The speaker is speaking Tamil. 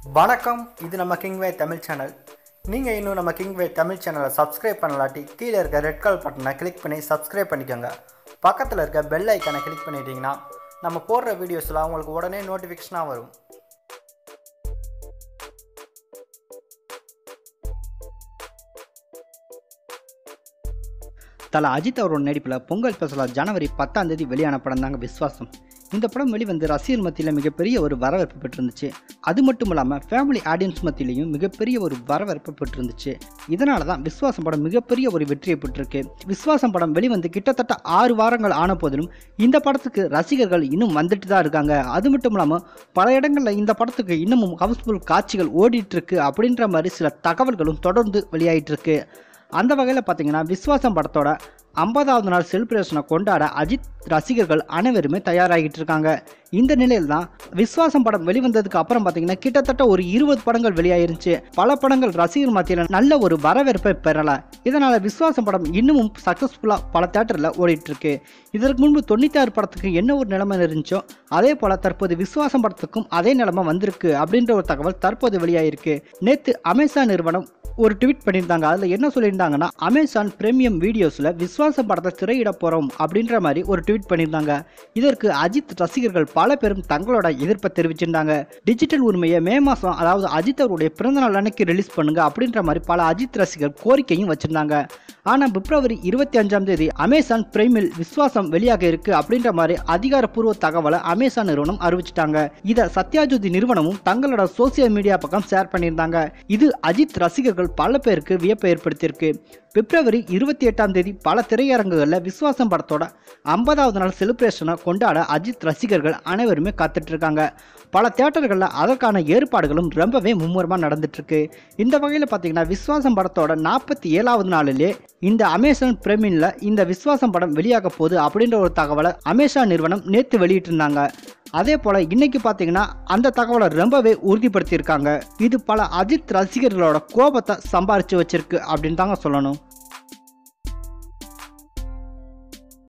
வணக்கம் இது நம்ம கிங்வே தமிழ் சேனல் நீங்கள் இன்னும் நம்ம கிங்வே தமிழ் சேனலை சப்ஸ்கிரைப் பண்ணலாட்டி கீழே இருக்க ரெட் கலர் பட்டனை கிளிக் பண்ணி சப்ஸ்கிரைப் பண்ணிக்கோங்க பக்கத்தில் இருக்க பெல் ஐக்கானை கிளிக் பண்ணிட்டீங்கன்னா நம்ம போடுற வீடியோஸ்லாம் உங்களுக்கு உடனே நோட்டிஃபிகேஷனாக வரும் தல அஜித் அவரோட நடிப்பில் பொங்கல் ஸ்பெஷலாக ஜனவரி பத்தாம் தேதி வெளியான படம் தாங்க விஸ்வாசம் இந்த படம் வெளிவந்து ரசிகர் மத்தியில் மிகப்பெரிய ஒரு வரவேற்பு பெற்றிருந்துச்சு அது மட்டும் இல்லாமல் ஃபேமிலி ஆடியன்ஸ் மத்தியிலையும் மிகப்பெரிய ஒரு வரவேற்பு பெற்றிருந்துச்சு இதனால தான் விஸ்வாசம் படம் மிகப்பெரிய ஒரு வெற்றியை பெற்றிருக்கு விஸ்வாசம் படம் வெளிவந்து கிட்டத்தட்ட ஆறு வாரங்கள் ஆன போதிலும் இந்த படத்துக்கு ரசிகர்கள் இன்னும் வந்துட்டு தான் இருக்காங்க அது மட்டும் இல்லாமல் பல இடங்களில் இந்த படத்துக்கு இன்னமும் ஹவுஸ்ஃபுல் காட்சிகள் ஓடிட்டு இருக்கு அப்படின்ற மாதிரி சில தகவல்களும் தொடர்ந்து வெளியாயிட்டு இருக்கு அந்த வகையில் பார்த்தீங்கன்னா விஸ்வாசம் படத்தோட ஐம்பதாவது நாள் செலிப்ரேஷனை கொண்டாட அஜித் ரசிகர்கள் அனைவருமே தயாராகிட்டு இருக்காங்க இந்த நிலையில் தான் விஸ்வாசம் படம் வெளிவந்ததுக்கு அப்புறம் பார்த்தீங்கன்னா கிட்டத்தட்ட ஒரு இருபது படங்கள் வெளியாயிருந்துச்சு பல படங்கள் ரசிகர் மத்தியில் நல்ல ஒரு வரவேற்பை பெறல இதனால் விஸ்வாசம் படம் இன்னமும் சக்ஸஸ்ஃபுல்லாக பல தேட்டரில் ஓடிட்டு இருக்கு இதற்கு முன்பு தொண்ணூற்றி ஆறு படத்துக்கு என்ன ஒரு நிலைமை இருந்துச்சோ அதே போல் தற்போது விஸ்வாசம் படத்துக்கும் அதே நிலைமை வந்திருக்கு அப்படின்ற ஒரு தகவல் தற்போது வெளியாயிருக்கு நேற்று அமேசான் நிறுவனம் ஒரு ட்வீட் பண்ணியிருந்தாங்க அதில் என்ன சொல்லியிருந்தாங்கன்னா அமேசான் பிரீமியம் வீடியோஸில் விஸ்வாசம் படத்தை திரையிட போகிறோம் அப்படின்ற மாதிரி ஒரு ட்வீட் பண்ணியிருந்தாங்க இதற்கு அஜித் ரசிகர்கள் பல பேரும் தங்களோட எதிர்ப்பை தெரிவிச்சிருந்தாங்க டிஜிட்டல் உரிமையை மே மாதம் அதாவது அஜித் அவருடைய பிறந்தநாள் அன்னைக்கு ரிலீஸ் பண்ணுங்க அப்படின்ற மாதிரி பல அஜித் ரசிகர் கோரிக்கையும் வச்சிருந்தாங்க ஆனால் பிப்ரவரி இருபத்தி அஞ்சாம் தேதி அமேசான் பிரைமில் விஸ்வாசம் வெளியாக இருக்கு அப்படின்ற மாதிரி அதிகாரப்பூர்வ தகவலை அமேசான் நிறுவனம் அறிவிச்சிட்டாங்க இதை சத்யாஜோதி நிறுவனமும் தங்களோட சோசியல் மீடியா பக்கம் ஷேர் பண்ணியிருந்தாங்க இது அஜித் ரசிகர்கள் பல பேருக்கு வியப்பை ஏற்படுத்தியிருக்கு பிப்ரவரி இருபத்தி எட்டாம் தேதி பல திரையரங்குகளில் விஸ்வாசம் படத்தோட ஐம்பதாவது நாள் செலிப்ரேஷனை கொண்டாட அஜித் ரசிகர்கள் அனைவருமே காத்துட்டு இருக்காங்க பல தியேட்டர்களில் அதற்கான ஏற்பாடுகளும் ரொம்பவே மும்முரமாக நடந்துட்டு இருக்கு இந்த வகையில் பார்த்தீங்கன்னா விஸ்வாசம் படத்தோட நாற்பத்தி ஏழாவது நாளிலே இந்த அமேசான் பிரமின்ல இந்த விஸ்வாசம் படம் வெளியாக போகுது அப்படின்ற ஒரு தகவலை அமேசான் நிறுவனம் நேற்று வெளியிட்டிருந்தாங்க அதே போல் இன்னைக்கு பார்த்தீங்கன்னா அந்த தகவலை ரொம்பவே உறுதிப்படுத்தியிருக்காங்க இது பல அஜித் ரசிகர்களோட கோபத்தை சம்பாரிச்சு வச்சிருக்கு அப்படின்னு தாங்க சொல்லணும்